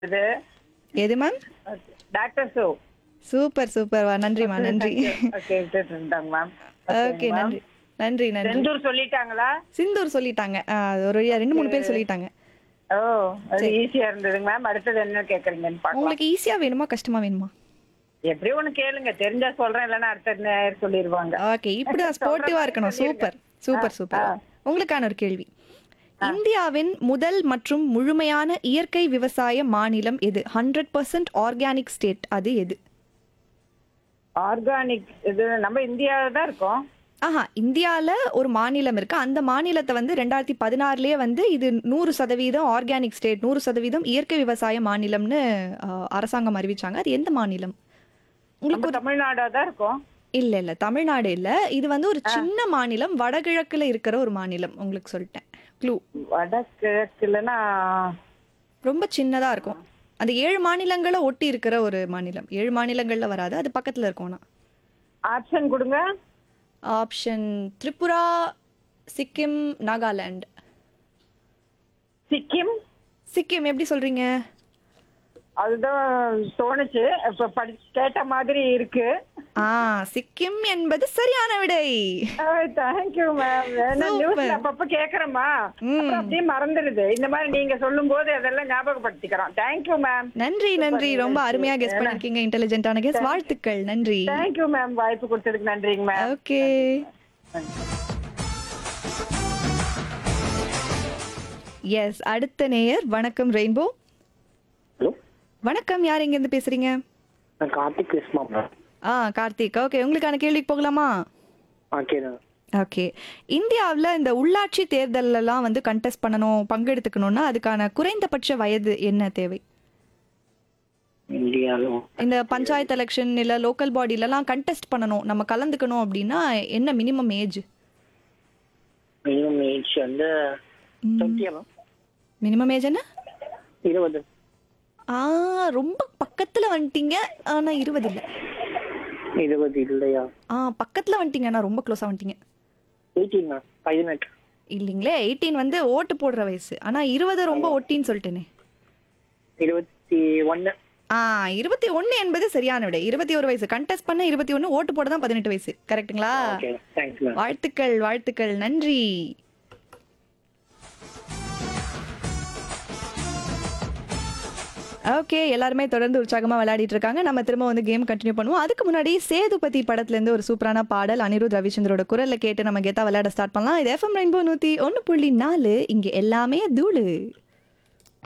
இது எது ma'am doctor so super சூப்பர்வா நன்றிம்மா நன்றி ஓகே விட்டுட்டாங்க மேம் ஓகே நன்றி நன்றி நன்றி செந்தூர் சொல்லிட்டாங்களா சிந்தூர் சொல்லிட்டாங்க ஆ, அது ஒரு வழியா ரெண்டு மூணு பேர் சொல்லிட்டாங்க ஓ அது ஈஸியா இருந்ததுங்க மேம் அடுத்தது என்ன கேக்குறீங்கன்னு பார்க்கலாம் உங்களுக்கு ஈஸியா வேணுமா கஷ்டமா வேணுமா எப்படியும் ஒண்ணு கேளுங்க தெரிஞ்சா சொல்றேன் இல்லைன்னா அடுத்த நேரம் சொல்லிடுவாங்க ஓகே இப்படி ஸ்போர்ட்டிவா இருக்கணும் சூப்பர் சூப்பர் சூப்பர் உங்களுக்கான ஒரு கேள்வி இந்தியாவின் முதல் மற்றும் முழுமையான இயற்கை விவசாய மாநிலம் எது ஹண்ட்ரட் பர்சன்ட் ஆர்கானிக் ஸ்டேட் அது எது ஆர்கானிக் இது நம்ம இந்தியாவில தான் இருக்கோம் ஆஹா இந்தியால ஒரு மாநிலம் இருக்கு அந்த மாநிலத்தை வந்து ரெண்டாயிரத்தி பதினாறுலயே வந்து இது நூறு சதவீதம் ஆர்கானிக் ஸ்டேட் நூறு சதவீதம் இயற்கை விவசாய மாநிலம்னு ஆ, அரசாங்கம் அறிவிச்சாங்க அது எந்த மாநிலம் உங்களுக்கு நம்ம தமிழ்நாடா தான் இருக்கோம் இல்ல இல்ல தமிழ்நாடு இல்ல இது வந்து ஒரு சின்ன மாநிலம் வடகிழக்குல இருக்கிற ஒரு மாநிலம் உங்களுக்கு சொல்லிட்டேன் க்ளூ வடகிழக்குலன்னா ரொம்ப சின்னதா இருக்கும் அந்த ஏழு மாநிலங்களை ஒட்டி இருக்கிற ஒரு மாநிலம் ஏழு மாநிலங்கள்ல வராது அது பக்கத்துல இருக்கும்னா ஆப்ஷன் கொடுங்க ஆப்ஷன் திரிபுரா சிக்கிம் நாகாலாந்து சிக்கிம் சிக்கிம் எப்படி சொல்றீங்க அதுதான் தோணுச்சு இப்ப படி கேட்ட மாதிரி இருக்கு ஆ சிக்கிம் என்பது சரியான விடை தேங்க்யூ மேம் நியூஸ்ல அப்பப்ப கேக்குறேமா அப்புறம் அப்படியே மறந்துடுது இந்த மாதிரி நீங்க சொல்லும் போது அதெல்லாம் ஞாபகப்படுத்திக்கிறோம் தேங்க்யூ மேம் நன்றி நன்றி ரொம்ப அருமையா கெஸ் பண்ணிருக்கீங்க இன்டெலிஜென்ட்டான கெஸ் வாழ்த்துக்கள் நன்றி தேங்க்யூ மேம் வாய்ப்பு கொடுத்ததுக்கு நன்றிங்க மேம் ஓகே எஸ் அடுத்த நேயர் வணக்கம் ரெயின்போ ஹலோ வணக்கம் யார் எங்க இருந்து பேசுறீங்க நான் கார்த்திக் பேசுமா மேம் ஆ கார்த்திக் ஓகே உங்களுக்கான கேள்விக்கு போகலாமா ஆ கேளுங்க ஓகே இந்தியாவில் இந்த உள்ளாட்சி தேர்தலெல்லாம் வந்து கண்டெஸ்ட் பண்ணணும் பங்கெடுத்துக்கணும்னா அதுக்கான குறைந்தபட்ச வயது என்ன தேவை இந்தியாவில் இந்த பஞ்சாயத்து எலெக்ஷன் இல்லை லோக்கல் பாடியிலலாம் கண்டெஸ்ட் பண்ணணும் நம்ம கலந்துக்கணும் அப்படின்னா என்ன மினிமம் ஏஜ் மினிமம் ஏஜ் வந்து டுவெண்ட்டியா மேம் மினிமம் ஏஜ் என்ன இருபது ஆ ரொம்ப பக்கத்தில் வந்துட்டீங்க ஆனால் இருபது இல்லை இருபது இல்லையா ஆ பக்கத்தில் வந்துட்டீங்க ஆனால் ரொம்ப க்ளோஸாக வந்துட்டீங்க எயிட்டீன் மேம் பதினெட்டு இல்லைங்களே எயிட்டீன் வந்து ஓட்டு போடுற வயசு ஆனால் இருபது ரொம்ப ஒட்டின்னு சொல்லிட்டேனே இருபத்தி ஒன்று ஆ இருபத்தி ஒன்று என்பது சரியான விடை இருபத்தி ஒரு வயசு கண்டெஸ்ட் பண்ண இருபத்தி ஒன்று ஓட்டு போட தான் பதினெட்டு வயசு கரெக்ட்டுங்களா ஓகே தேங்க்ஸ் மேம் வாழ்த்துக்கள் வாழ்த்துக்கள் நன்றி ஓகே எல்லாருமே தொடர்ந்து உற்சாகமா விளையாடிட்டு இருக்காங்க நம்ம திரும்ப வந்து கேம் கண்டினியூ பண்ணுவோம் அதுக்கு முன்னாடி சேதுபதி படத்துல இருந்து ஒரு சூப்பரான பாடல் அனிருத் ரவிச்சந்திரோட குரல்ல கேட்டு நம்ம கெத்தா விளையாட ஸ்டார்ட் பண்ணலாம் இது எஃப்எம் ரெயின்போ நூத்தி ஒன்னு புள்ளி நாலு இங்க எல்லாமே தூளு